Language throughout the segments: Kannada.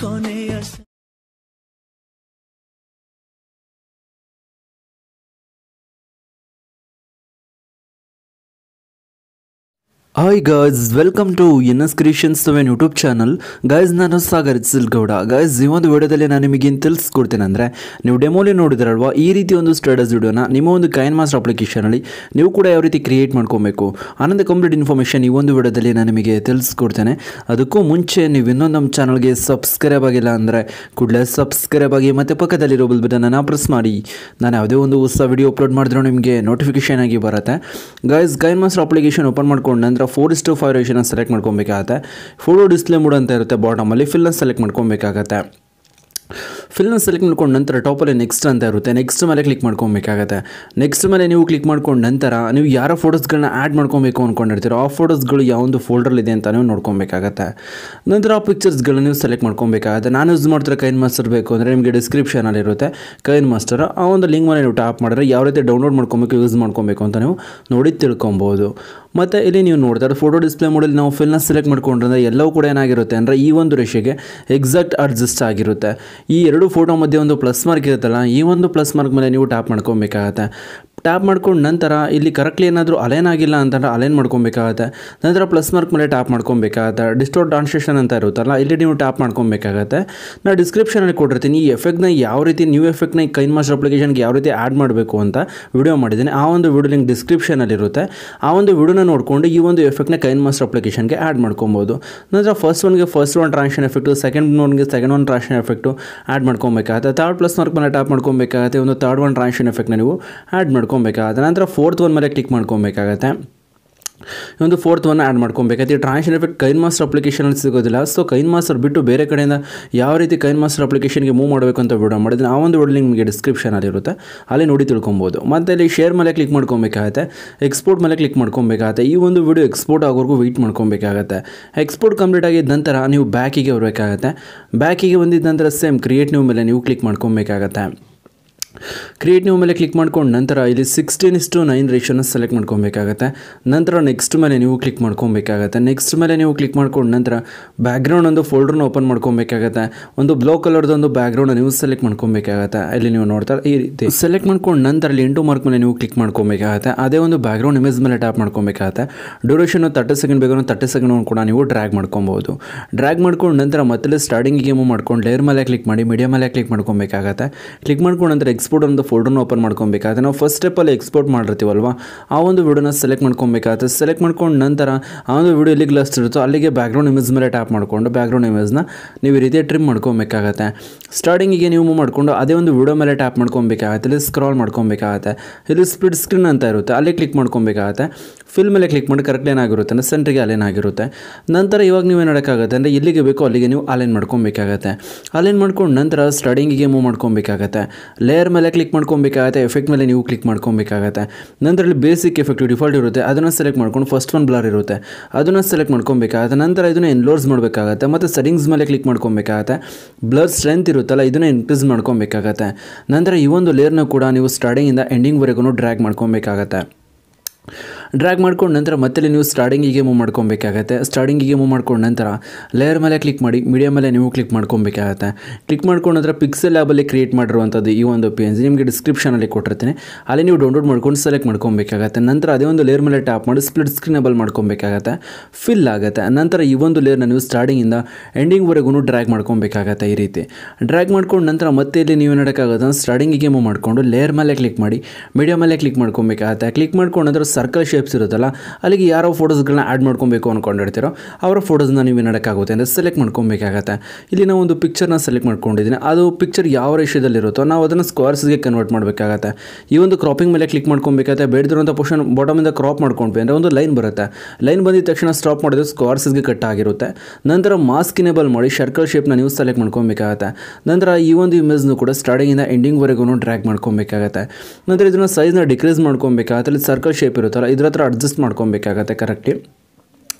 ಕೊನೆಯ ಸ- hi guys welcome to N S creations seven YouTube channel guys ನಾನು ಸಾಗರ್ ಸಿಲ್ಗೌಡ ಗೈಸ್ ಈ ಒಂದು ವಿಡಿಯೋದಲ್ಲಿ ನಾನು ನಿಮಗೆ ಏನು ತಿಳಿಸ್ಕೊಡ್ತೇನೆ ಅಂದರೆ ನೀವು ಡೆಮೋಲಿ ನೋಡಿದ್ರಲ್ವಾ ಈ ರೀತಿ ಒಂದು ಸ್ಟೇಟಸ್ ವಿಡಿಯೋನ ನಿಮ್ಮ ಒಂದು ಕೈನ್ ಮಾಸ್ಟರ್ ಅಪ್ಲಿಕೇಶನಲ್ಲಿ ನೀವು ಕೂಡ ಯಾವ ರೀತಿ ಕ್ರಿಯೇಟ್ ಮಾಡ್ಕೊಬೇಕು ಅನ್ನೋದು ಕಂಪ್ಲೀಟ್ ಇನ್ಫಾರ್ಮೇಷನ್ ಈ ಒಂದು ವಿಡಿಯೋದಲ್ಲಿ ನಾನು ನಿಮಗೆ ತಿಳಿಸ್ಕೊಡ್ತೇನೆ ಅದಕ್ಕೂ ಮುಂಚೆ ನೀವು ಇನ್ನೊಂದು ನಮ್ಮ ಚಾನಲ್ಗೆ ಸಬ್ಸ್ಕ್ರೈಬ್ ಆಗಿಲ್ಲ ಅಂದರೆ ಕೂಡಲೇ ಸಬ್ಸ್ಕ್ರೈಬ್ ಆಗಿ ಮತ್ತು ಪಕ್ಕದಲ್ಲಿರೋ ಬೆಲ್ ಬಟನ್ನ ಪ್ರೆಸ್ ಮಾಡಿ ನಾನು ಯಾವುದೇ ಒಂದು ಹೊಸ ವಿಡಿಯೋ ಅಪ್ಲೋಡ್ ಮಾಡಿದ್ರು ನಿಮಗೆ ನೋಟಿಫಿಕೇಶನ್ ಆಗಿ ಬರುತ್ತೆ guys KineMaster application open ಮಾಡ್ಕೊಂಡು ನಂತರ ಫೋರ್ ಇಸ್ ಟು ಫೈವ್ ರೇಷನ್ನ ಸೆಲೆಕ್ಟ್ ಮಾಡ್ಕೊಬೇಕಾಗತ್ತೆ ಫೋಟೋ ಡಿಸ್ಪ್ಲೇ ಮೂಡ್ ಅಂತ ಇರುತ್ತೆ ಬಾಟಮಲ್ಲಿ ಫಿಲ್ನ ಸೆಲೆಕ್ಟ್ ಮಾಡ್ಕೊಬೇಕಾಗತ್ತೆ ಫಿಲ್ನ ಸೆಲೆಕ್ಟ್ ಮಾಡ್ಕೊಂಡು ನಂತರ ಟಾಪಲ್ಲಿ ನೆಕ್ಸ್ಟ್ ಅಂತ ಇರುತ್ತೆ ನೆಕ್ಸ್ಟ್ ಮೇಲೆ ಕ್ಲಿಕ್ ಮಾಡ್ಕೊಬೇಕಾಗತ್ತೆ ನೆಕ್ಸ್ಟ್ ಮೇಲೆ ನೀವು ಕ್ಲಿಕ್ ಮಾಡ್ಕೊಂಡು ನಂತರ ನೀವು ಯಾರೋ ಫೋಟೋಸ್ಗಳನ್ನ ಆ್ಯಡ್ ಮಾಡ್ಕೊಬೇಕು ಅಂದ್ಕೊಂಡಿರ್ತೀರೋ ಆ ಫೋಟೋಸ್ಗಳು ಯಾವೊಂದು ಫೋಲ್ಡ್ರಲ್ಲಿದೆ ಅಂತ ನೀವು ನೋಡ್ಕೊಬೇಕಾಗತ್ತೆ ನಂತರ ಆ ಪಿಕ್ಚರ್ಸ್ಗಳನ್ನ ನೀವು ಸೆಲೆಕ್ಟ್ ಮಾಡ್ಕೊಬೇಕಾಗತ್ತೆ ನಾನು ಯೂಸ್ ಮಾಡ್ತಿರೋ ಕೈನ್ ಮಾಸ್ಟರ್ ಬೇಕು ಅಂದರೆ ನಿಮಗೆ ಡಿಸ್ಕ್ರಿಪ್ಷನಲ್ಲಿ ಇರುತ್ತೆ ಕೈನ್ ಮಾಸ್ಟರ್ ಆ ಒಂದು ಲಿಂಕ್ ಮೇಲೆ ನೀವು ಟ್ಯಾಪ್ ಮಾಡಿದ್ರೆ ಯಾವ ರೀತಿ ಡೌನ್ಲೋಡ್ ಮಾಡ್ಕೊಬೇಕು ಯೂಸ್ ಮಾಡ್ಕೊಬೇಕು ಅಂತ ನೀವು ನೋಡಿ ತಿಳ್ಕೊಬೋದು ಮತ್ತು ಇಲ್ಲಿ ನೀವು ನೋಡ್ತಾರೆ ಫೋಟೋ ಡಿಸ್ಪ್ಲೇ ಮಾಡಲಿ ನಾವು ಫಿಲ್ನ ಸೆಲೆಕ್ಟ್ ಮಾಡ್ಕೊಂಡ್ರೆ ಎಲ್ಲವೂ ಕೂಡ ಏನಾಗಿರುತ್ತೆ ಅಂದರೆ ಈ ಒಂದು ರೇಷೆಗೆ ಎಕ್ಸಾಕ್ಟ್ ಅಡ್ಜಸ್ಟ್ ಆಗಿರುತ್ತೆ ಈ ಎರಡು ಫೋಟೋ ಮಧ್ಯೆ ಒಂದು ಪ್ಲಸ್ ಮಾರ್ಕ್ ಇರುತ್ತಲ್ಲ ಈ ಒಂದು ಪ್ಲಸ್ ಮಾರ್ಕ್ ಮೇಲೆ ನೀವು ಟ್ಯಾಪ್ ಮಾಡ್ಕೊಬೇಕಾಗತ್ತೆ ಟ್ಯಾಪ್ ಮಾಡ್ಕೊಂಡು ನಂತರ ಇಲ್ಲಿ ಕರೆಕ್ಟ್ಲಿ ಏನಾದರೂ ಅಲೈನ್ ಆಗಿಲ್ಲ ಅಂತಂದ್ರೆ ಅಲೈನ್ ಮಾಡ್ಕೊಬೇಕಾಗತ್ತೆ ನಂತರ ಪ್ಲಸ್ ಮಾರ್ಕ್ ಮೇಲೆ ಟ್ಯಾಪ್ ಮಾಡ್ಕೊಬೇಕಾಗತ್ತೆ ಡಿಸ್ಟೋರ್ ಟ್ರಾನ್ಸ್ಲೇಷನ್ ಅಂತ ಇರುತ್ತಲ್ಲ ಇಲ್ಲಿ ನೀವು ಟ್ಯಾಪ್ ಮಾಡ್ಕೊಬೇಕಾಗತ್ತೆ ನಾನು ಡಿಸ್ಕ್ರಿಪ್ಷನಲ್ಲಿ ಕೊಟ್ಟಿರ್ತೀನಿ ಈ ಎಫೆಕ್ಟ್ನ ಯಾವ ರೀತಿ ನ್ಯೂ ಎಫೆಕ್ಟ್ನ ಈ ಕೈನ್ ಮಾಸ್ಟರ್ ಅಪ್ಲಿಕೇಶನ್ಗೆ ಯಾವ ರೀತಿ ಆ್ಯಡ್ ಮಾಡಬೇಕು ಅಂತ ವಿಡಿಯೋ ಮಾಡಿದ್ದೀನಿ ಆ ಒಂದು ವಿಡಿಯೋ ಲಿಂಕ್ ಡಿಸ್ಕ್ರಿಪ್ಷನಲ್ಲಿ ಇರುತ್ತೆ ಆ ಒಂದು ವಿಡಿಯೋನ ನೋಡಿಕೊಂಡು ಈ ಒಂದು ಎಫೆಕ್ಟ್ನ ಕೈನ್ ಮಾಸ್ಟರ್ ಅಪ್ಲಿಕೇಶನ್ಗೆ ಆ್ಯಡ್ ಮಾಡ್ಕೊಬೋದು ನಂತರ ಫಸ್ಟ್ ಒನ್ಗೆ first one transition effect second ಒನ್ಗೆ second one transition effect add ಮಾಡ್ಕೊಬೇಕಾಗತ್ತೆ ತರ್ಡ್ ಪ್ಲಸ್ ಮಾರ್ಕ್ ಮೇಲೆ ಟ್ಯಾಪ್ ಮಾಡ್ಕೊಬೇಕಾಗತ್ತೆ ಒಂದು ತರ್ಡ್ ಒನ್ ಟ್ರಾನ್ಷನ್ ಎಫೆಕ್ಟ್ನ ನೀವು ಆ್ಯಡ್ ಮಾಡ್ಕೊಬೇಕಾಗತ್ತೆ ನಂತರ ಫೋರ್ತ್ ಒನ್ ಮೇಲೆ ಕ್ಲಿಕ್ ಮಾಡ್ಕೊಬೇಕಾಗತ್ತೆ ಒಂದು ಫೋರ್ತ್ ಒನ್ ಆ್ಯಡ್ ಮಾಡ್ಕೊಬೇಕಾಯ್ತು ಈ ಟ್ರಾನ್ಷನ್ ಎಫೆಕ್ಟ್ ಕೈನ್ ಮಾಸ್ಟರ್ ಅಪ್ಲಿಕೇಶನಲ್ಲಿ ಸಿಗೋದಿಲ್ಲ ಸೊ ಕೈನ್ ಮಾಸ್ಟರ್ ಬಿಟ್ಟು ಬೇರೆ ಕಡೆಯಿಂದ ಯಾವ ರೀತಿ ಕೈನ್ ಮಾಸ್ಟರ್ ಅಪ್ಲಿಕೇಶನ್ಗೆ ಮೂವ್ ಮಾಡಬೇಕು ಅಂತ ವಿಡಿಯೋ ಮಾಡಿದ್ರೆ ಆ ಒಂದು ವಿಡಿಯೋ ನಿಮಗೆ ಡಿಸ್ಕ್ರಿಪ್ಷನಲ್ಲಿ ಇರುತ್ತೆ ಅಲ್ಲಿ ನೋಡಿ ತಿಳ್ಕೊಬೋದು ಮತ್ತು ಇಲ್ಲಿ ಶೇರ್ ಮೇಲೆ ಕ್ಲಿಕ್ ಮಾಡ್ಕೊಬೇಕಾಗತ್ತೆ ಎಕ್ಸ್ಪೋರ್ಟ್ ಮೇಲೆ ಕ್ಲಿಕ್ ಮಾಡ್ಕೊಬೇಕಾಗತ್ತೆ ಈ ಒಂದು ವಿಡಿಯೋ ಎಕ್ಸ್ಪೋರ್ಟ್ ಆಗೋವರೆಗೂ ವೆಯ್ಟ್ ಮಾಡ್ಕೊಬೇಕಾಗತ್ತೆ ಎಕ್ಸ್ಪೋರ್ಟ್ ಕಂಪ್ಲೀಟ್ ಆಗಿದ್ದ ನಂತರ ನೀವು ಬ್ಯಾಕಿಗೆ ಬರಬೇಕಾಗತ್ತೆ ಬ್ಯಾಕಿಗೆ ಬಂದಿದ್ದ ನಂತರ ಸೇಮ್ ಕ್ರಿಯೇಟ್ ನ್ಯೂ ಮೇಲೆ ನೀವು ಕ್ಲಿಕ್ ಮಾಡ್ಕೊಬೇಕಾಗತ್ತೆ ಕ್ರಿಯೇಟ್ ನ್ಯೂ ಮೇಲೆ ಕ್ಲಿಕ್ ಮಾಡ್ಕೊಂಡು ನಂತರ ಇಲ್ಲಿ ಸಿಕ್ಸ್ಟೀನ್ ಇಸ್ಟು ನೈನ್ ರೇಷನ್ನ ಸೆಲೆಕ್ಟ್ ಮಾಡ್ಕೊಬೇಕಾಗತ್ತೆ ನಂತರ ನೆಕ್ಸ್ಟ್ ಮೇಲೆ ನೀವು ಕ್ಲಿಕ್ ಮಾಡ್ಕೊಬೇಕಾಗತ್ತೆ ನೆಕ್ಸ್ಟ್ ಮೇಲೆ ನೀವು ಕ್ಲಿಕ್ ಮಾಡ್ಕೊಂಡು ನಂತರ ಬ್ಯಾಕ್ಗ್ರೌಂಡ್ ಒಂದು ಫೋಲ್ಡ್ರನ್ನ ಓಪನ್ ಮಾಡ್ಕೊಬೇಕಾಗತ್ತೆ ಒಂದು ಬ್ಲೂ ಕಲರ್ದು ಒಂದು ಬ್ಯಾಕ್ಗ್ರೌಂಡ್ ನೀವು ಸೆಲೆಕ್ಟ್ ಮಾಡ್ಕೊಬೇಕಾಗತ್ತೆ ಇಲ್ಲಿ ನೀವು ನೋಡ್ತಾರೆ ಈ ರೀತಿ ಸೆಲೆಕ್ಟ್ ಮಾಡ್ಕೊಂಡು ನಂತರ ಇಲ್ಲಿ ಎಂಟು ಮಾರ್ಕ್ ಮೇಲೆ ನೀವು ಕ್ಲಿಕ್ ಮಾಡ್ಕೊಬೇಕಾಗತ್ತೆ ಅದೇ ಒಂದು ಬ್ಯಾಕ್ಗ್ರೌಂಡ್ ಇಮೇಜ್ ಮೇಲೆ ಟ್ಯಾಪ್ ಮಾಡ್ಕೊಬೇಕಾಗತ್ತೆ ಡ್ಯೂರೇಷನ್ ತರ್ಟಿ ಸೆಕೆಂಡ್ ಬೇಕು ತರ್ಟಿ ಸೆಕೆಂಡ್ ಕೂಡ ನೀವು ಡ್ರ್ಯಾಗ್ ಮಾಡ್ಕೊಬೋದು ಡ್ರ್ಯಾಗ್ ಮಾಡ್ಕೊಂಡು ನಂತರ ಮತ್ತೆ ಸ್ಟಾರ್ಟಿಂಗಿಗೆ ಮೂವ್ ಮಾಡ್ಕೊಂಡು ಲೇಯರ್ ಮೇಲೆ ಕ್ಲಿಕ್ ಮಾಡಿ ಮೀಡಿಯಾ ಮೇಲೆ ಕ್ಲಿಕ್ ಮಾಡ್ಕೊಬೇಕಾಗತ್ತೆ ಕ್ಲಿಕ್ ಮಾಡ್ಕೊಂಡು ನಂತರ ಎಕ್ಸ್ಪೋರ್ಟ್ ಒಂದು ಫೋಲ್ಡರ್ನ ಓಪನ್ ಮಾಡ್ಕೊಬೇಕಾಗುತ್ತೆ ನಾವು ಫಸ್ಟ್ ಸ್ಟೆಪ್ಪಲ್ಲಿ ಎಕ್ಸ್ಪೋರ್ಟ್ ಮಾಡಿರ್ತೀವಲ್ವ ಆ ಒಂದು ವಿಡಿಯೋನ ಸೆಲೆಕ್ಟ್ ಮಾಡ್ಕೊಬೇಕಾಗುತ್ತೆ ಸೆಲೆಕ್ಟ್ ಮಾಡ್ಕೊಂಡು ನಂತರ ಆ ಒಂದು ವಿಡಿಯೋ ಎಲ್ಲಿಗೆ ಲಸ್ಟ್ ಇರುತ್ತೋ ಅಲ್ಲಿಗೆ ಬ್ಯಾಕ್ಗ್ರೌಂಡ್ ಇಮೇಜ್ ಮೇಲೆ ಟ್ಯಾಪ್ ಮಾಡಿಕೊಂಡು ಬ್ಯಾಕ್ಗ್ರೌಂಡ್ ಇಮೇಜ್ನ ನೀವು ಈ ರೀತಿ ಟ್ರಿಮ್ ಮಾಡ್ಕೊಬೇಕಾಗತ್ತೆ ಸ್ಟಾರ್ಟಿಂಗಿಗೆ ನೀವು ಮೂವ್ ಮಾಡಿಕೊಂಡು ಅದೇ ಒಂದು ವಿಡಿಯೋ ಮೇಲೆ ಟ್ಯಾಪ್ ಮಾಡ್ಕೊಬೇಕಾಗತ್ತೆ ಇಲ್ಲಿ ಸ್ಕ್ರಾಲ್ ಮಾಡ್ಕೊಬೇಕಾಗತ್ತೆ ಇಲ್ಲಿ ಸ್ಪ್ಲಿಟ್ ಸ್ಕ್ರೀನ್ ಅಂತ ಇರುತ್ತೆ ಅಲ್ಲಿ ಕ್ಲಿಕ್ ಮಾಡ್ಕೊಬೇಕಾಗತ್ತೆ ಫಿಲ್ ಮೇಲೆ ಕ್ಲಿಕ್ ಮಾಡಿ ಕರೆಕ್ಟ್ ಏನಾಗಿರುತ್ತೆ ಅಂದರೆ ಸೆಂಟ್ರಿಗೆ ಅಲೈನ್ ಆಗಿರುತ್ತೆ ನಂತರ ಇವಾಗ ನೀವು ಏನು ಮಾಡೋಕ್ಕಾಗತ್ತೆ ಅಂದರೆ ಎಲ್ಲಿಗೆ ಬೇಕೋ ಅಲ್ಲಿಗೆ ನೀವು ಅಲೈನ್ ಮಾಡ್ಕೊಬೇಕಾಗತ್ತೆ ಅಲೈನ್ ಮಾಡ್ಕೊಂಡು ನಂತರ ಸ್ಟಾರ್ಟಿಂಗಿಗೆ ಮೂವ್ ಮಾಡ್ಕೊಬೇಕಾಗತ್ತೆ ಲೇಯರ್ ಮೇಲೆ ಕ್ಲಿಕ್ ಮಾಡ್ಕೊಬೇಕಾಗತ್ತೆ ಎಫೆಕ್ಟ್ ಮೇಲೆ ನೀವು ಕ್ಲಿಕ್ ಮಾಡ್ಕೊಬೇಕಾಗತ್ತೆ ನಂತರ ಇಲ್ಲಿ ಬೇಸಿಕ್ ಎಫೆಕ್ಟ್ ಡಿಫಾಲ್ಟ್ ಇರುತ್ತೆ ಅದನ್ನು ಸೆಲೆಕ್ಟ್ ಮಾಡ್ಕೊಂಡು ಫಸ್ಟ್ ಒನ್ ಬ್ಲರ್ ಇರುತ್ತೆ ಅದನ್ನು ಸೆಲೆಕ್ಟ್ ಮಾಡ್ಕೊಬೇಕಾಗತ್ತೆ ನಂತರ ಇದನ್ನು ಎನ್ಲೋರ್ಸ್ ಮಾಡಬೇಕಾಗತ್ತೆ ಮತ್ತು ಸೆಟ್ಟಿಂಗ್ಸ್ ಮೇಲೆ ಕ್ಲಿಕ್ ಮಾಡ್ಕೊಬೇಕಾಗತ್ತೆ ಬ್ಲರ್ ಸ್ಟ್ರೆಂತ್ ಇರುತ್ತಲ್ಲ ಇದನ್ನು ಇನ್ಕ್ರೀಸ್ ಮಾಡ್ಕೊಬೇಕಾಗತ್ತೆ ನಂತರ ಈ ಒಂದು ಲೇಯರ್ನ ಕೂಡ ನೀವು ಸ್ಟಾರ್ಟಿಂಗಿಂದ ಎಂಡಿಂಗ್ವರೆಗೂ ಡ್ರ್ಯಾಗ್ ಮಾಡ್ಕೊಬೇಕಾಗತ್ತೆ ಡ್ರ್ಯಾಗ್ ಮಾಡ್ಕೊಂಡು ನಂತರ ಮತ್ತೆ ನೀವು ಸ್ಟಾರ್ಟಿಂಗಿಗೆ ಮೂವ್ ಮಾಡ್ಕೊಬೇಕಾಗತ್ತೆ ಸ್ಟಾರ್ಟಿಂಗಿಗೆ ಮೂವ್ ಮಾಡ್ಕೊಂಡು ನಂತರ ಲೇಯರ್ ಮೇಲೆ ಕ್ಲಿಕ್ ಮಾಡಿ ಮೀಡಿಯಾ ಮೇಲೆ ನೀವು ಕ್ಲಿಕ್ ಮಾಡ್ಕೊಬೇಕಾಗತ್ತೆ ಕ್ಲಿಕ್ ಮಾಡ್ಕೊಂಡು ನಂತರ ಪಿಕ್ಸೆಲ್ ಲ್ಯಾಬಲ್ಲಿ ಕ್ರಿಯೇಟ್ ಮಾಡಿರುವಂಥದ್ದು ಈ ಒಂದು ಪೇಜ್ ನಿಮಗೆ ಡಿಸ್ಕ್ರಿಪ್ಷನಲ್ಲಿ ಕೊಟ್ಟಿರ್ತೀನಿ ಅಲ್ಲಿ ನೀವು ಡೌನ್ಲೋಡ್ ಮಾಡ್ಕೊಂಡು ಸೆಲೆಕ್ಟ್ ಮಾಡ್ಕೊಬೇಕಾಗತ್ತೆ ನಂತರ ಅದೇ ಒಂದು ಲೇಯರ್ ಮೇಲೆ ಟ್ಯಾಪ್ ಮಾಡಿ ಸ್ಪ್ಲಿಟ್ ಸ್ಕ್ರೀನಬಲ್ ಮಾಡ್ಕೊಬೇಕಾಗತ್ತೆ ಫಿಲ್ ಆಗುತ್ತೆ ನಂತರ ಈ ಒಂದು ಲೇಯರ್ನ ನೀವು ಸ್ಟಾರ್ಟಿಂಗಿಂದ ಎಂಡಿಂಗ್ವರೆಗೂ ಡ್ರ್ಯಾಗ್ ಮಾಡ್ಕೊಬೇಕಾಗತ್ತೆ ಈ ರೀತಿ ಡ್ರ್ಯಾಗ್ ಮಾಡ್ಕೊಂಡು ನಂತರ ಮತ್ತೆ ಇಲ್ಲಿ ನೀವು ನೋಡೋಕ್ಕಾಗುತ್ತೆ ಸ್ಟಾರ್ಟಿಂಗಿಗೆ ಮೂವ್ ಮಾಡಿಕೊಂಡು ಲೇಯರ್ ಮೇಲೆ ಕ್ಲಿಕ್ ಮಾಡಿ ಮೀಡಿಯಾ ಮೇಲೆ ಕ್ಲಿಕ್ ಮಾಡ್ಕೊಬೇಕಾಗತ್ತೆ ಕ್ಲಿಕ್ ಮಾಡ್ಕೊಂಡು ನಂತರ ಸರ್ಕಲ್ ಶೇಪ್ಸ್ ಇರುತ್ತಲ್ಲ ಅಲ್ಲಿಗೆ ಯಾರೋ ಫೋಟೋಸ್ಗಳನ್ನ ಆ್ಯಡ್ ಮಾಡ್ಕೊಬೇಕು ಅಂದ್ಕೊಂಡಿರ್ತೀರೋ ಅವರ ಫೋಟೋಸ್ನ ನೀವು ನೋಡೋಕ್ಕಾಗುತ್ತೆ ಅಂದರೆ ಸೆಲೆಕ್ಟ್ ಮಾಡ್ಕೊಬೇಕಾಗತ್ತೆ ಇಲ್ಲಿ ನಾವು ಒಂದು ಪಿಕ್ಚರ್ನ ಸೆಲೆಕ್ಟ್ ಮಾಡ್ಕೊಂಡಿದ್ದೀನಿ ಅದು ಪಿಕ್ಚರ್ ಯಾವ ರೇಷಿಯದಲ್ಲಿರುತ್ತೋ ನಾವು ಅದನ್ನು ಸ್ಕ್ವೇರ್ಸ್ಗೆ ಕನ್ವರ್ಟ್ ಮಾಡಬೇಕಾಗತ್ತೆ ಈ ಒಂದು ಕ್ರಾಪಿಂಗ್ ಮೇಲೆ ಕ್ಲಿಕ್ ಮಾಡ್ಕೊಬೇಕಾಗತ್ತೆ ಬೇಡದಿರುವಂಥ ಪೋರ್ಷನ್ ಬಾಟಮಿಂದ ಕ್ರಾಪ್ ಮಾಡ್ಕೊಂಡ್ವಿ ಅಂದರೆ ಒಂದು ಲೈನ್ ಬರುತ್ತೆ ಲೈನ್ ಬಂದಿದ ತಕ್ಷಣ ಸ್ಟಾಪ್ ಮಾಡಿದ್ರೆ ಸ್ಕ್ವಾರ್ಸ್ಗೆ ಕಟ್ ಆಗಿರುತ್ತೆ ನಂತರ ಮಾಸ್ಕ್ ಇನೇಬಲ್ ಮಾಡಿ ಸರ್ಕಲ್ ಶೇಪ್ನ ನೀವು ಸೆಲೆಕ್ಟ್ ಮಾಡ್ಕೊಬೇಕಾಗತ್ತೆ ನಂತರ ಈ ಒಂದು ಇಮೇಜ್ನು ಕೂಡ ಸ್ಟಾರ್ಟಿಂಗಿಂದ ಎಂಡಿಂಗ್ವರೆಗೂ ಡ್ರ್ಯಾಗ್ ಮಾಡ್ಕೊಬೇಕಾಗತ್ತೆ ನಂತರ ಇದನ್ನು ಸೈಜ್ನ ಡಿಕ್ರೀಸ್ ಮಾಡ್ಕೊಬೇಕಾಗತ್ತೆ ಅಲ್ಲಿ ಸರ್ಕಲ್ ಶೇಪ್ ಇರುತ್ತಲ್ಲ ಇದ್ರ ಹತ್ರ ಅಡ್ಜಸ್ಟ್ ಮಾಡ್ಕೊಬೇಕಾಗತ್ತೆ ಕರೆಕ್ಟಿ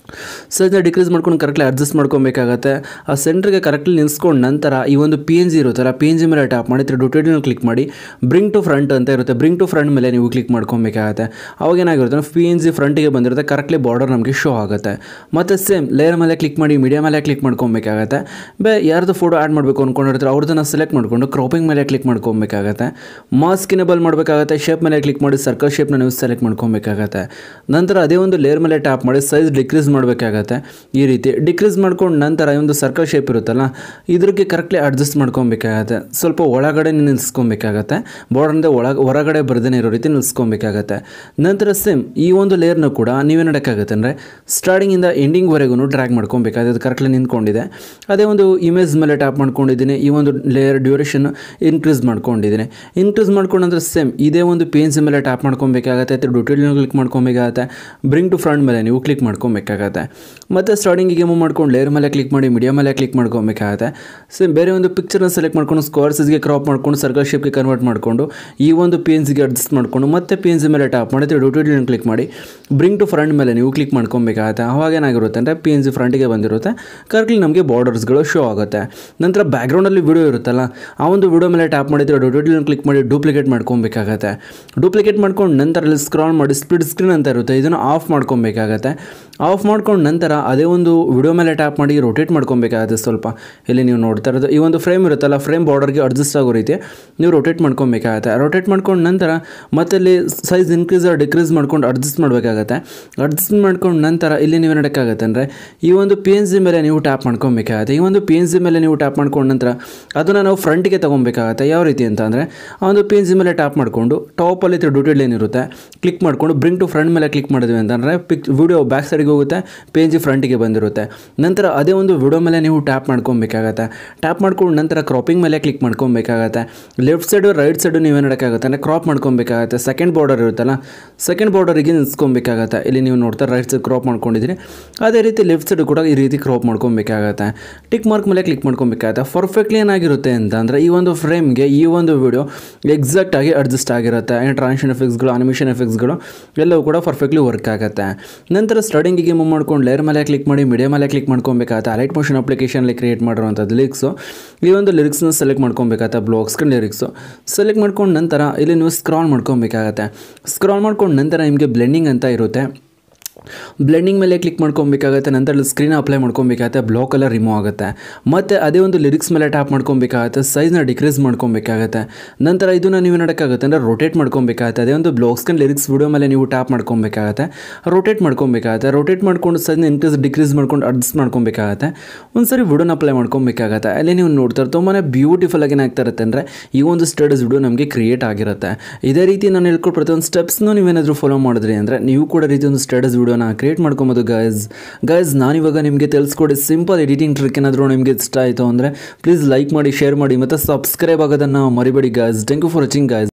ಸೈಜ್ನ ಡಿಕ್ರೀಸ್ ಮಾಡ್ಕೊಂಡು ಕರೆಕ್ಟ್ಲಿ ಅಡ್ಜಸ್ಟ್ ಮಾಡ್ಕೊಬೇಕಾಗತ್ತೆ ಆ ಸೆಂಟ್ರಿಗೆ ಕರೆಕ್ಟ್ಲಿ ನಿಲ್ಸ್ಕೊಂಡು ನಂತರ ಈ ಒಂದು ಪಿ ಎನ್ ಜಿ ಇರುತ್ತಲ್ಲ ಪಿ ಎನ್ ಜಿ ಮೇಲೆ ಟ್ಯಾಪ್ ಮಾಡಿ ರೊಟೇಟಿನ ಕ್ಲಿಕ್ ಮಾಡಿ ಬ್ರಿಂಗ್ ಟು ಫ್ರಂಟ್ ಅಂತ ಇರುತ್ತೆ ಬ್ರಿಂಗ್ ಟು ಫ್ರಂಟ್ ಮೇಲೆ ನೀವು ಕ್ಲಿಕ್ ಮಾಡ್ಕೊಬೇಕಾಗತ್ತೆ ಅವಾಗ ಏನಾಗಿರುತ್ತೆ ಪಿ ಎನ್ ಜಿ ಫ್ರಂಟಿಗೆ ಬಂದಿರುತ್ತೆ ಕರೆಕ್ಟ್ಲಿ ಬಾರ್ಡರ್ ನಮಗೆ ಶೋ ಆಗುತ್ತೆ ಮತ್ತು ಸೇಮ್ ಲೇಯರ್ ಮೇಲೆ ಕ್ಲಿಕ್ ಮಾಡಿ ಮೀಡಿಯಾ ಮೇಲೆ ಕ್ಲಿಕ್ ಮಾಡ್ಕೊಬೇಕಾಗತ್ತೆ ಬೇ ಯಾರ್ದು ಫೋಟೋ ಆ್ಯಡ್ ಮಾಡಬೇಕು ಅಂದ್ಕೊಂಡಿರ್ತಾರೆ ಅವ್ರದ್ದನ್ನು ಸೆಲೆಕ್ಟ್ ಮಾಡಿಕೊಂಡು ಕ್ರಾಪಿಂಗ್ ಮೇಲೆ ಕ್ಲಿಕ್ ಮಾಡ್ಕೊಬೇಕಾಗತ್ತೆ ಮಾಸ್ಕಿನೇಬಲ್ ಮಾಡಬೇಕಾಗತ್ತೆ ಶೇಪ್ ಮೇಲೆ ಕ್ಲಿಕ್ ಮಾಡಿ ಸರ್ಕಲ್ ಶೇಪ್ನ ನೀವು ಸೆಲೆಕ್ಟ್ ಮಾಡ್ಕೊಬೇಕಾಗತ್ತೆ ನಂತರ ಅದೇ ಒಂದು ಲೇಯರ್ ಮೇಲೆ ಟ್ಯಾಪ್ ಮಾಡಿ ಸೈಜ್ ಡಿಕ್ರೀಸ್ ಮಾಡಬೇಕಾಗತ್ತೆ ಈ ರೀತಿ ಡಿಕ್ರೀಸ್ ಮಾಡ್ಕೊಂಡು ನಂತರ ಈ ಒಂದು ಸರ್ಕಲ್ ಶೇಪ್ ಇರುತ್ತಲ್ಲ ಇದ್ರಿಗೆ ಕರೆಕ್ಟ್ಲಿ ಅಡ್ಜಸ್ಟ್ ಮಾಡ್ಕೊಬೇಕಾಗತ್ತೆ ಸ್ವಲ್ಪ ಒಳಗಡೆ ನಿಲ್ಲಿಸ್ಕೊಬೇಕಾಗತ್ತೆ ಬಾರ್ಡರ್ನಿಂದ ಒಳಗೆ ಹೊರಗಡೆ ಬರ್ದೇ ಇರೋ ರೀತಿ ನಿಲ್ಲಿಸ್ಕೊಬೇಕಾಗತ್ತೆ ನಂತರ ಸೇಮ್ ಈ ಒಂದು ಲೇಯರ್ನ ಕೂಡ ನೀವೇನು ಮಾಡೋಕ್ಕಾಗತ್ತೆ ಅಂದರೆ ಸ್ಟಾರ್ಟಿಂಗಿಂದ ಎಂಡಿಂಗ್ವರೆಗೂ ಡ್ರ್ಯಾಗ್ ಮಾಡ್ಕೊಬೇಕಾಗುತ್ತೆ ಅದು ಕರೆಕ್ಟ್ಲಿ ನಿಂತ್ಕೊಂಡಿದೆ ಅದೇ ಒಂದು ಇಮೇಜ್ ಮೇಲೆ ಟ್ಯಾಪ್ ಮಾಡ್ಕೊಂಡಿದ್ದೀನಿ ಈ ಒಂದು ಲೇಯರ್ ಡ್ಯೂರೇಷನ್ ಇನ್ಕ್ರೀಸ್ ಮಾಡ್ಕೊಂಡಿದ್ದೀನಿ ಇನ್ಕ್ರೀಸ್ ಮಾಡ್ಕೊಂಡಂದ್ರೆ ಸೇಮ್ ಇದೇ ಒಂದು ಪೇನ್ಸ್ ಮೇಲೆ ಟ್ಯಾಪ್ ಮಾಡ್ಕೊಬೇಕಾಗತ್ತೆ ಅಥವಾ ಡ್ಯೂಟೇಲ್ ಕ್ಲಿಕ್ ಮಾಡ್ಕೊಬೇಕಾಗತ್ತೆ ಬ್ರಿಂಗ್ ಟು ಫ್ರಂಟ್ ಮೇಲೆ ನೀವು ಕ್ಲಿಕ್ ಮಾಡ್ಕೊಬೇಕಾಗತ್ತೆ ಮತ್ತು ಸ್ಟಾರ್ಟಿಂಗಿಗೆ ಮೂವ್ ಮಾಡ್ಕೊಂಡು ಲೇಯರ್ ಮೇಲೆ ಕ್ಲಿಕ್ ಮಾಡಿ ಮೀಡಿಯಾ ಮೇಲೆ ಕ್ಲಿಕ್ ಮಾಡ್ಕೊಬೇಕಾಗತ್ತೆ ಸೇಮ್ ಬೇರೆ ಒಂದು ಪಿಕ್ಚರ್ನ ಸೆಲೆಕ್ಟ್ ಮಾಡ್ಕೊಂಡು ಸ್ಕ್ವೇರ್ ಸೈಜ್ಗೆ ಕ್ರಾಪ್ ಮಾಡ್ಕೊಂಡು ಸರ್ಕಲ್ ಶೇಪ್ಗೆ ಕನ್ವರ್ಟ್ ಮಾಡಿಕೊಂಡು ಈ ಒಂದು ಪೇನ್ಸ್ಗೆ ಅಡ್ಜಸ್ಟ್ ಮಾಡಿಕೊಂಡು ಮತ್ತೆ ಪೇನ್ಸ್ ಮೇಲೆ ಟ್ಯಾಪ್ ಮಾಡಿ ಡ್ಯೂಟೇಲ್ ಕ್ಲಿಕ್ ಮಾಡಿ ಬ್ರಿಂಗ್ ಟು ಫ್ರಂಟ್ ಮೇಲೆ ನೀವು ಕ್ಲಿಕ್ ಮಾಡ್ಕೊಬೇಕಾಗತ್ತೆ ಅವಾಗ ಏನಾಗಿರುತ್ತೆ ಅಂದರೆ ಪಿ ಎನ್ ಜಿ ಫ್ರಂಟಿಗೆ ಬಂದಿರುತ್ತೆ ಕರೆಕ್ಟ್ಲಿ ನಮಗೆ ಬಾರ್ಡರ್ಸ್ಗಳು ಶೋ ಆಗುತ್ತೆ ನಂತರ ಬ್ಯಾಕ್ಗ್ರೌಂಡಲ್ಲಿ ವಿಡಿಯೋ ಇರುತ್ತಲ್ಲ ಆ ಒಂದು ವಿಡಿಯೋ ಮೇಲೆ ಟ್ಯಾಪ್ ಮಾಡಿದ್ರೆ ಡೊಟೇಟಿಲ್ ಕ್ಲಿಕ್ ಮಾಡಿ ಡೂಪ್ಲಿಕೇಟ್ ಮಾಡ್ಕೊಬೇಕಾಗತ್ತೆ ಡೂಪ್ಲಿಕೇಟ್ ಮಾಡ್ಕೊಂಡು ನಂತರ ಅಲ್ಲಿ ಸ್ಕ್ರಾಲ್ ಮಾಡಿ ಸ್ಪ್ಲಿಟ್ ಸ್ಕ್ರೀನ್ ಅಂತ ಇರುತ್ತೆ ಇದನ್ನು ಆಫ್ ಮಾಡ್ಕೊಬೇಕಾಗತ್ತೆ ಆಫ್ ಮಾಡ್ಕೊಂಡು ನಂತರ ಅದೇ ಒಂದು ವಿಡಿಯೋ ಮೇಲೆ ಟ್ಯಾಪ್ ಮಾಡಿ ರೊಟೇಟ್ ಮಾಡ್ಕೊಬೇಕಾಗತ್ತೆ ಸ್ವಲ್ಪ ಇಲ್ಲಿ ನೀವು ನೋಡ್ತಾ ಇರೋದು ಈ ಒಂದು ಫ್ರೇಮ್ ಇರುತ್ತಲ್ಲ ಫ್ರೇಮ್ ಬಾರ್ಡರ್ಗೆ ಅಡ್ಜಸ್ಟ್ ಆಗೋ ರೀತಿ ನೀವು ರೊಟೇಟ್ ಮಾಡ್ಕೊಬೇಕಾಗತ್ತೆ ರೊಟೇಟ್ ಮಾಡ್ಕೊಂಡು ನಂತರ ಮತ್ತೆ ಇಲ್ಲಿ ಸೈಜ್ ಇನ್ಕ್ರೀಸ್ ಆರ್ ಡಿಕ್ರೀಸ್ ಮಾಡ್ಕೊಂಡು ಅಡ್ಜಸ್ಟ್ ಮಾಡಬೇಕಾಗತ್ತೆ ಅಡ್ಜಸ್ಟ್ ಮಾಡ್ಕೊಂಡು ನಂತರ ಇಲ್ಲಿ ನೀವು ನಡಕ್ಕಾಗತ್ತೆ ಅಂದರೆ ಈ ಒಂದು ಪಿ ಎನ್ ಜಿ ಮೇಲೆ ನೀವು ಟ್ಯಾಪ್ ಮಾಡ್ಕೊಬೇಕಾಗತ್ತೆ ಈ ಒಂದು ಪಿ ಎನ್ ಜಿ ಮೇಲೆ ನೀವು ಟ್ಯಾಪ್ ಮಾಡ್ಕೊಂಡು ನಂತರ ಅದನ್ನು ನಾವು ಫ್ರಂಟಿಗೆ ತೊಗೊಬೇಕಾಗತ್ತೆ ಯಾವ ರೀತಿ ಅಂತ ಅಂದರೆ ಆ ಒಂದು ಪಿ ಎನ್ ಜಿ ಮೇಲೆ ಟ್ಯಾಪ್ ಮಾಡಿಕೊಂಡು ಟಾಪಲ್ಲಿ ಡ್ಯೂಟೇಲ್ ಏನಿರುತ್ತೆ ಕ್ಲಿಕ್ ಮಾಡಿಕೊಂಡು ಬ್ರಿಂಗ್ ಟು ಫ್ರಂಟ್ ಮೇಲೆ ಕ್ಲಿಕ್ ಮಾಡಿದ್ವಿ ಅಂತಂದರೆ ಪಿಕ್ ವಿಡಿಯೋ ಬ್ಯಾಕ್ ಸೈಡ್ಗೆ ಹೋಗುತ್ತೆ ಪಿ ಎನ್ ಜಿ ಫ್ರಂಟಿಗೆ ಬಂದಿರುತ್ತೆ ನಂತರ ಅದೇ ಒಂದು ವಿಡಿಯೋ ಮೇಲೆ ನೀವು ಟ್ಯಾಪ್ ಮಾಡ್ಕೊಬೇಕಾಗತ್ತೆ ಟ್ಯಾಪ್ ಮಾಡ್ಕೊಂಡು ನಂತರ ಕ್ರಾಪಿಂಗ್ ಮೇಲೆ ಕ್ಲಿಕ್ ಮಾಡ್ಕೊಬೇಕಾಗತ್ತೆ ಲೆಫ್ಟ್ ಸೈಡು ರೈಟ್ ಸೈಡು ನೀವೇನು ಮಾಡೋಕ್ಕಾಗತ್ತೆ ಅಂದರೆ ಕ್ರಾಪ್ ಮಾಡ್ಕೊಬೇಕಾಗತ್ತೆ ಸೆಕೆಂಡ್ ಬಾರ್ಡರ್ ಇರುತ್ತಲ್ಲ ಸೆಕೆಂಡ್ ಬಾರ್ಡರಿಗೆ ನಿಲ್ಸ್ಕೊಬೇಕಾಗತ್ತೆ ಇಲ್ಲಿ ನೀವು ನೋಡ್ತಾ ರೈಟ್ ಸೈಡ್ ಕ್ರಾಪ್ ಮಾಡ್ಕೊಂಡಿದ್ದೀರಿ ಅದೇ ರೀತಿ ಲೆಫ್ಟ್ ಸೈಡ್ ಕೂಡ ಈ ರೀತಿ ಕ್ರಾಪ್ ಮಾಡ್ಕೊಬೇಕಾಗತ್ತೆ ಟಿಕ್ ಮಾರ್ಕ್ ಮೇಲೆ ಕ್ಲಿಕ್ ಮಾಡ್ಕೊಬೇಕಾಗತ್ತೆ ಪರ್ಫೆಕ್ಟ್ಲಿ ಏನಾಗಿರುತ್ತೆ ಅಂತ ಅಂದರೆ ಈ ಒಂದು ಫ್ರೇಮ್ಗೆ ಈ ಒಂದು ವಿಡಿಯೋ ಎಕ್ಸಾಕ್ಟ್ ಆಗಿ ಅಡ್ಜಸ್ಟ್ ಆಗಿರುತ್ತೆ ಟ್ರಾನ್ಷನ್ ಎಫೆಕ್ಟ್ಸ್ಗಳು ಅನಿಮೇಷನ್ ಎಫೆಕ್ಟ್ಸ್ಗಳು ಎಲ್ಲವೂ ಕೂಡ ಪರ್ಫೆಕ್ಟ್ಲಿ ವರ್ಕ್ ಆಗುತ್ತೆ ನಂತರ ಸ್ಟಾರ್ಟಿಂಗಿಗೆ ಮೂವ್ ಮಾಡ್ಕೊಂಡು ಲೇಯರ್ ಮೇಲೆ ಕ್ಲಿಕ್ ಮಾಡಿ ಮೀಡಿಯಾ ಮೇಲೆ ಕ್ಲಿಕ್ ಮಾಡ್ಕೊಬೇಕಾಗತ್ತೆ ಅಲೈಟ್ ಮೋಷನ್ ಅಪ್ಲಿಕೇಶನಲ್ಲಿ ಕ್ರಿಯೇಟ್ ಮಾಡಿರುವಂಥದ್ದು ಲಿರಿಕ್ಸು ಈ ಒಂದು ಲಿರಿಕ್ಸ್ನ ಸೆಲೆಕ್ಟ್ ಮಾಡ್ಕೊಬೇಕಾಗತ್ತೆ ಬ್ಲಾಗ್ಸ್ಗೆ ಲಿರಿಕ್ಸು ಸೆಲೆಕ್ಟ್ ಮಾಡ್ಕೊಂಡು ನಂತರ ಇಲ್ಲಿ ನೀವು ಸ್ಕ್ರಾಲ್ ಮಾಡ್ಕೊಬೇಕಾಗತ್ತೆ ಸ್ಕ್ರಾಲ್ ಮಾಡ್ಕೊಂಡು ನಂತರ ನಿಮಗೆ ಬ್ಲೆಂಡಿಂಗ್ ಅಂತ ಇರುತ್ತೆ ಬ್ಲೆಂಡಿಂಗ್ ಮೇಲೆ ಕ್ಲಿಕ್ ಮಾಡ್ಕೊಬೇಕಾಗತ್ತೆ ನಂತರ ಸ್ಕ್ರೀನ್ ಅಪ್ಲೈ ಮಾಡ್ಕೊಬೇಕಾಗತ್ತೆ ಬ್ಲಾಕ್ ಕಲರ್ ರಿಮೂವ್ ಆಗುತ್ತೆ ಮತ್ತು ಅದೇ ಒಂದು ಲಿರಿಕ್ಸ್ ಮೇಲೆ ಟ್ಯಾಪ್ ಮಾಡ್ಕೊಬೇಕಾಗತ್ತೆ ಸೈಜ್ನ ಡಿಕ್ರೀಸ್ ಮಾಡ್ಕೊಬೇಕಾಗತ್ತೆ ನಂತರ ಇದನ್ನು ನೀವು ನೋಡೋಕ್ಕಾಗುತ್ತೆ ಅಂದರೆ ರೊಟೇಟ್ ಮಾಡ್ಕೊಬೇಕಾಗತ್ತೆ ಅದೇ ಒಂದು ಬ್ಲಾಕ್ ಸ್ಕ್ರೀನ್ ಲಿರಿಕ್ಸ್ ವಿಡಿಯೋ ಮೇಲೆ ನೀವು ಟ್ಯಾಪ್ ಮಾಡ್ಕೊಬೇಕಾಗತ್ತೆ ರೊಟೇಟ್ ಮಾಡ್ಕೊಬೇಕಾಗತ್ತೆ ರೊಟೇಟ್ ಮಾಡ್ಕೊಂಡು ಸೈಜ್ನ ಇನ್ಕ್ರೀಸ್ ಡಿಕ್ರೀಸ್ ಮಾಡ್ಕೊಂಡು ಅಡ್ಜಸ್ಟ್ ಮಾಡ್ಕೊಬೇಕಾಗತ್ತೆ ಒಂದು ಸರಿ ವಿಡಿಯೋನ ಅಪ್ಲೈ ಮಾಡ್ಕೊಬೇಕಾಗತ್ತೆ ಅಲ್ಲಿ ನೀವು ನೋಡ್ತಾರೆ ತುಂಬಾ ಬ್ಯೂಟಿಫುಲ್ ಆಗಿ ಏನಾಗ್ತಾ ಇರುತ್ತೆ ಅಂದರೆ ಈ ಒಂದು ಸ್ಟಡೀಸ್ ವಿಡಿಯೋ ನಮಗೆ ಕ್ರಿಯೇಟ್ ಆಗಿರುತ್ತೆ ಇದೇ ರೀತಿ ನಾನು ಹೇಳ್ಕೊಟ್ಟು ಪ್ರತಿಯೊಂದು ಸ್ಟೆಪ್ಸ್ನು ನೀವೇನಾದರೂ ಫಾಲೋ ಮಾಡಿದ್ರಿ ಅಂದರೆ ನೀವು ಕೂಡ ರೀತಿ ಒಂದು ಸ್ಟಡೀಸ್ ವಿಡಿಯೋನ ಕ್ರಿಯೇಟ್ ಮಾಡ್ಕೊಬೋದು ಗೈಸ್ ಗೈಸ್ ನಾನಿವಾಗ ನಿಮಗೆ ತಿಳಿಸ್ಕೊಡಿ ಸಿಂಪಲ್ ಎಡಿಟಿಂಗ್ ಟ್ರಿಕ್ ಏನಾದರೂ ನಿಮಗೆ ಇಷ್ಟ ಆಯಿತು ಅಂದರೆ ಪ್ಲೀಸ್ ಲೈಕ್ ಮಾಡಿ ಶೇರ್ ಮಾಡಿ ಮತ್ತು ಸಬ್ಸ್ಕ್ರೈಬ್ ಆಗೋದನ್ನು ಮರಿಬೇಡಿ guys thank you for watching guys